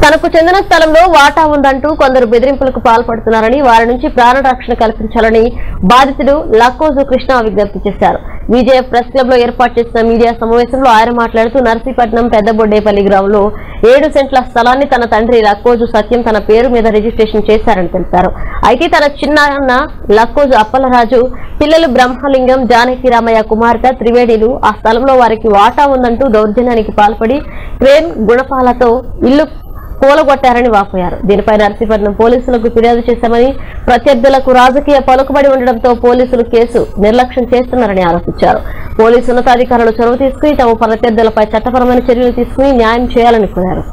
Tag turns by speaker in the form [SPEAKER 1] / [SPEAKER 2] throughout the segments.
[SPEAKER 1] తనకు చెందిన స్థలంలో వాటా ఉందంటూ కొందరు బెదిరింపులకు పాల్పడుతున్నారని వారి నుంచి ప్రాణ రక్షణ కల్పించాలని బాధితుడు లక్కోజు కృష్ణ విజ్ఞప్తి చేశారు విజయ్ ప్రెస్ క్లబ్ లో ఏర్పాటు చేసిన మీడియా సమావేశంలో ఆయన మాట్లాడుతూ నర్సీపట్నం పెద్దబొడ్డేపల్లి గ్రామంలో ఏడు సెంట్ల స్థలాన్ని తన తండ్రి లక్కోజు సత్యం తన పేరు మీద రిజిస్ట్రేషన్ చేశారని తెలిపారు అయితే తన చిన్నాన్న లక్కోజు అప్పలరాజు పిల్లలు బ్రహ్మలింగం జానకి రామయ్య కుమార్తె త్రివేణిలు ఆ స్థలంలో వారికి వాటా ఉందంటూ దౌర్జన్యానికి పాల్పడి క్రేన్ గుణపాలతో ఇల్లు కూలగొట్టారని వాపోయారు దీనిపై నర్సీపట్నం పోలీసులకు ఫిర్యాదు చేశామని ప్రత్యర్థులకు రాజకీయ పలుకుబడి ఉండడంతో పోలీసులు కేసు నిర్లక్ష్యం చేస్తున్నారని ఆరోపించారు పోలీసు ఉన్నతాధికారులు చొరవ తీసుకుని తమ ప్రత్యర్థులపై చట్టపరమైన చర్యలు తీసుకుని న్యాయం చేయాలని కోరారు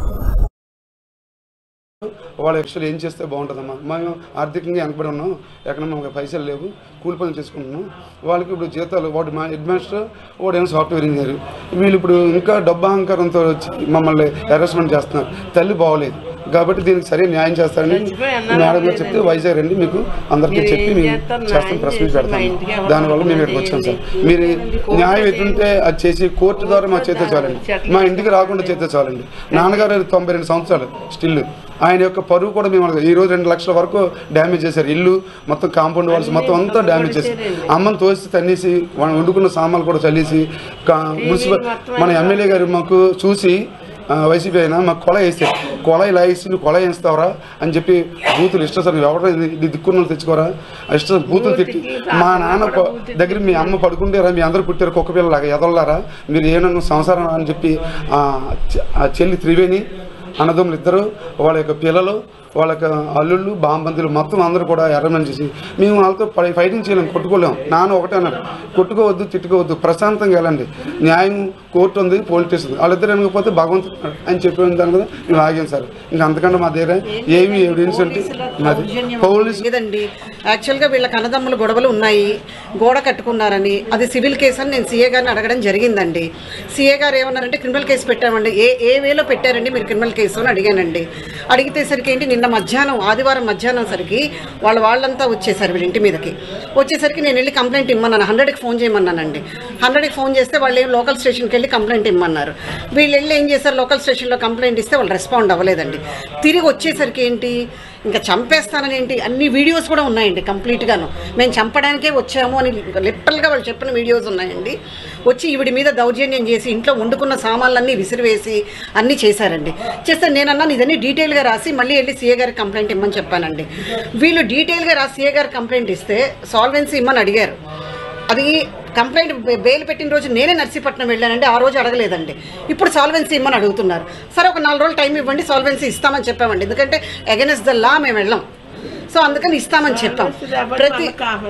[SPEAKER 2] వాళ్ళ యాక్చువల్ ఏం చేస్తే బాగుంటుందమ్మా మేము ఆర్థికంగా వెనకబడి ఉన్నాం ఎక్కడ మాకు పైసలు లేవు కూలి పనులు చేసుకుంటున్నాం వాళ్ళకి ఇప్పుడు జీతాలు వాడు మా హెడ్ మాస్టర్ వాడు ఏమో సాఫ్ట్వేర్ ఇంజనీర్ వీళ్ళు ఇప్పుడు ఇంకా డబ్బు అహంకారంతో వచ్చి మమ్మల్ని హెరాస్మెంట్ చేస్తున్నారు తల్లి బాగోలేదు కాబట్టి దీనికి సరైన న్యాయం చేస్తారని మేడం గారు చెప్తే వైజాగ్ రండి మీకు అందరికీ చెప్పి మేము చేస్తాం ప్రెస్ మీట్ పెడతాం దానివల్ల మేము ఇక్కడికి వచ్చాం సార్ మీరు న్యాయం ఎటుంటే అది చేసి కోర్టు ద్వారా మా చేతే చాలండి మా ఇంటికి రాకుండా చేతే చాలండి నాన్నగారు తొంభై రెండు సంవత్సరాలు స్టిల్ ఆయన యొక్క పరువు కూడా మేము అడగ- ఈ రోజు రెండు లక్షల వరకు డ్యామేజ్ చేశారు ఇల్లు మొత్తం కాంపౌండ్ వాల్స్ మొత్తం అంతా డ్యామేజ్ చేశారు అమ్మని తోసి తన్నేసి వాళ్ళు వండుకున్న సామాన్లు కూడా చల్లేసి కా- మున్సిపల్ మన ఎమ్మెల్యే గారు మాకు చూసి ఆ, వైసీపీ అయినా మాకు కొల వేసారు కొల ఇలా వేసి నువ్వు కొల వేస్తావరా అని చెప్పి బూతులు ఇష్టం సార్ ఎవరు ఇది దిక్కున్న తెచ్చుకోరా ఇష్టం బూతులు తిట్టి మా నాన్న ప- దగ్గర మీ అమ్మ పడుకుంటారా మీ అందరు పుట్టారు కుక్క పిల్లలాగా ఎదలలారా మీరు ఏమన్నా సంసారం అని చెప్పి ఆ చె- ఆ చెల్లి త్రివేణి అన్నదమ్ములు ఇద్దరు వాళ్ళ యొక్క పిల్లలు వాళ్ళ యొక్క అల్లుళ్ళు బాంబంతులు మొత్తం అందరూ కూడా ఎర్రమని చేసి మేము వాళ్ళతో ఫై- ఫైటింగ్ చేయలేం కొట్టుకోలేం నాన్న ఒకటే అన్నారు కొట్టుకోవద్దు తిట్టుకోవద్దు ప్రశాంతంగా వెళ్ళండి న్యాయం కోర్టు ఉంది పోలీస్ స్టేషన్ ఉంది. వాళ్ళిద్దరు వెనకపోతే భగవంతుడు ఉన్నాడు అని చెప్పిన దాని మీద మేము ఆగాం సార్ ఇంకా అంతకంటే మా దగ్గర ఏమి ఎవిడెన్స్ అంటే మాది పోలీస్
[SPEAKER 3] లేదండి యాక్చువల్గా వీళ్ళ కన్నదమ్ముల గొడవలు ఉన్నాయి గోడ కట్టుకున్నారని అది సివిల్ కేసు అని నేను సీఏ గారిని అడగడం జరిగిందండి సీఏ గారు ఏమన్నారంటే క్రిమినల్ కేసు పెట్టామండి ఏ ఏ వేలో పెట్టారండి మీరు క్రిమినల్ కేసు అని అడిగానండి అడిగితేసరికి ఏంటి నిన్న మధ్యాహ్నం ఆదివారం మధ్యాహ్నం సరికి వాళ్ళ వాళ్ళంతా వచ్చేసారు వీళ్ళ ఇంటి మీదకి వచ్చేసరికి నేను వెళ్ళి కంప్లైంట్ ఇమ్మన్నాను హండ్రెడ్కి ఫోన్ చేయమన్నానండి హండ్రెడ్కి ఫోన్ చేస్తే వాళ్ళు ఏం లోకల్ స్టేషన్కి వెళ్ళి కంప్లైంట్ ఇమ్మన్నారు వీళ్ళు వెళ్ళి ఏం చేశారు లోకల్ స్టేషన్లో కంప్లైంట్ ఇస్తే వాళ్ళు రెస్పాండ్ అవ్వలేదండి తిరిగి వచ్చేసరికి ఏంటి ఇంకా చంపేస్తానని ఏంటి అన్ని వీడియోస్ కూడా ఉన్నాయండి కంప్లీట్గాను మేము చంపడానికే వచ్చాము అని లిటరల్గా వాళ్ళు చెప్పిన వీడియోస్ ఉన్నాయండి వచ్చి ఈవిడి మీద దౌర్జన్యం చేసి ఇంట్లో వండుకున్న సామాన్లన్నీ విసిరివేసి అన్నీ చేశారండి చేస్తే నేనన్నా ఇదన్నీ డీటెయిల్గా రాసి మళ్ళీ వెళ్ళి సీఏ గారికి కంప్లైంట్ ఇమ్మని చెప్పానండి వీళ్ళు డీటెయిల్గా రాసి సీఏ గారికి కంప్లైంట్ ఇస్తే సాల్వెన్సీ ఇమ్మని అడిగారు అది కంప్లైంట్ బెయిల్ పెట్టిన రోజు నేనే నర్సీపట్నం వెళ్ళానండి ఆ రోజు అడగలేదండి ఇప్పుడు సాల్వెన్సీ ఇమ్మని అడుగుతున్నారు సరే ఒక నాలుగు రోజులు టైం ఇవ్వండి సాల్వెన్సీ ఇస్తామని చెప్పామండి ఎందుకంటే అగెనెస్ట్ ద లా మేము వెళ్ళాం సో అందుకని ఇస్తామని చెప్పాం ప్రతి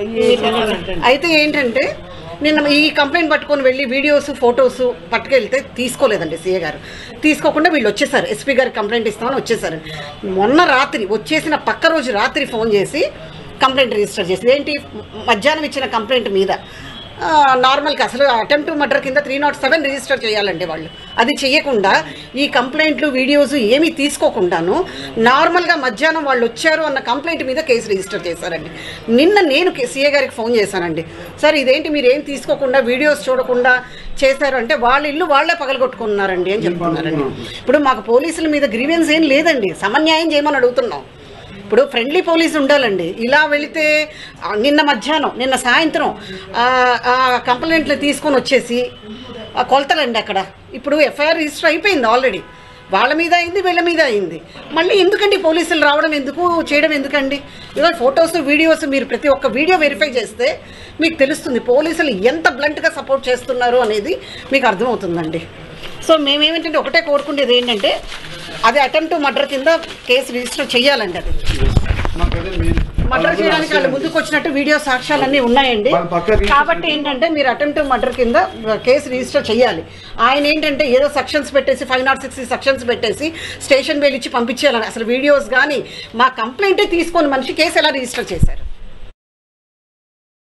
[SPEAKER 3] అయితే ఏంటంటే నిన్న ఈ కంప్లైంట్ పట్టుకొని వెళ్ళి వీడియోస్ ఫొటోస్ పట్టుకెళ్తే తీసుకోలేదండి సీఏ గారు తీసుకోకుండా వీళ్ళు వచ్చేసారు ఎస్పీ గారికి కంప్లైంట్ ఇస్తామని వచ్చేసారు మొన్న రాత్రి వచ్చేసిన పక్క రోజు రాత్రి ఫోన్ చేసి కంప్లైంట్ రిజిస్టర్ చేసి ఏంటి మధ్యాహ్నం ఇచ్చిన కంప్లైంట్ మీద ఆ, నార్మల్గా అసలు అటెంప్ట్ టు మర్డర్ కింద త్రీ నాట్ సెవెన్ రిజిస్టర్ చేయాలండి వాళ్ళు అది చేయకుండా ఈ కంప్లైంట్లు వీడియోస్ ఏమీ తీసుకోకుండాను నార్మల్గా మధ్యాహ్నం వాళ్ళు వచ్చారు అన్న కంప్లైంట్ మీద కేసు రిజిస్టర్ చేశారండి నిన్న నేను సీఏ గారికి ఫోన్ చేశానండి సార్ ఇదేంటి మీరు ఏం తీసుకోకుండా వీడియోస్ చూడకుండా చేశారు అంటే వాళ్ళ ఇల్లు వాళ్ళే పగలగొట్టుకున్నారండి అని చెప్తున్నారండి ఇప్పుడు మాకు పోలీసుల మీద గ్రీవెన్స్ ఏం లేదండి సమన్యాయం చేయమని అడుగుతున్నాం ఇప్పుడు ఫ్రెండ్లీ పోలీస్ ఉండాలండి ఇలా వెళితే ఆ, నిన్న మధ్యాహ్నం నిన్న సాయంత్రం ఆ, ఆ కంప్లైంట్లు తీసుకొని వచ్చేసి ఆ కొలతలండి అక్కడ ఇప్పుడు ఎఫ్ఐఆర్ రిజిస్టర్ అయిపోయింది ఆల్రెడీ వాళ్ళ మీద అయింది వీళ్ళ మీద అయింది మళ్ళీ ఎందుకండి పోలీసులు రావడం ఎందుకు చేయడం ఎందుకండి ఇవాళ ఫొటోస్ వీడియోస్ మీరు ప్రతి ఒక్క వీడియో వెరిఫై చేస్తే మీకు తెలుస్తుంది పోలీసులు ఎంత బ్లంట్గా సపోర్ట్ చేస్తున్నారు అనేది మీకు అర్థమవుతుందండి సో మేమేమిటంటే ఒకటే కోరుకునేది ఏంటంటే అది అటెంప్ట్ మర్డర్ కింద కేసు రిజిస్టర్ చేయాలండి అది
[SPEAKER 2] మాకు అదే మెయిన్.
[SPEAKER 3] మర్డర్ చేయడానికి వాళ్ళు ముందుకు వచ్చినట్టు వీడియో సాక్ష్యాలన్నీ ఉన్నాయండి
[SPEAKER 2] వాళ్ళ పక్క రిజిస్టర్
[SPEAKER 3] కాబట్టి ఏంటంటే మీరు అటెంప్ట్ మర్డర్ కింద కేసు రిజిస్టర్ చేయాలి ఆయన ఏంటంటే ఏదో సెక్షన్స్ పెట్టేసి ఫైవ్ నాట్ సిక్స్ సెక్షన్స్ పెట్టేసి స్టేషన్ బెయిల్ ఇచ్చి పంపించేయాలని అసలు వీడియోస్ కానీ మా కంప్లైంటే తీసుకొని మనిషి కేసు ఎలా రిజిస్టర్ చేశారు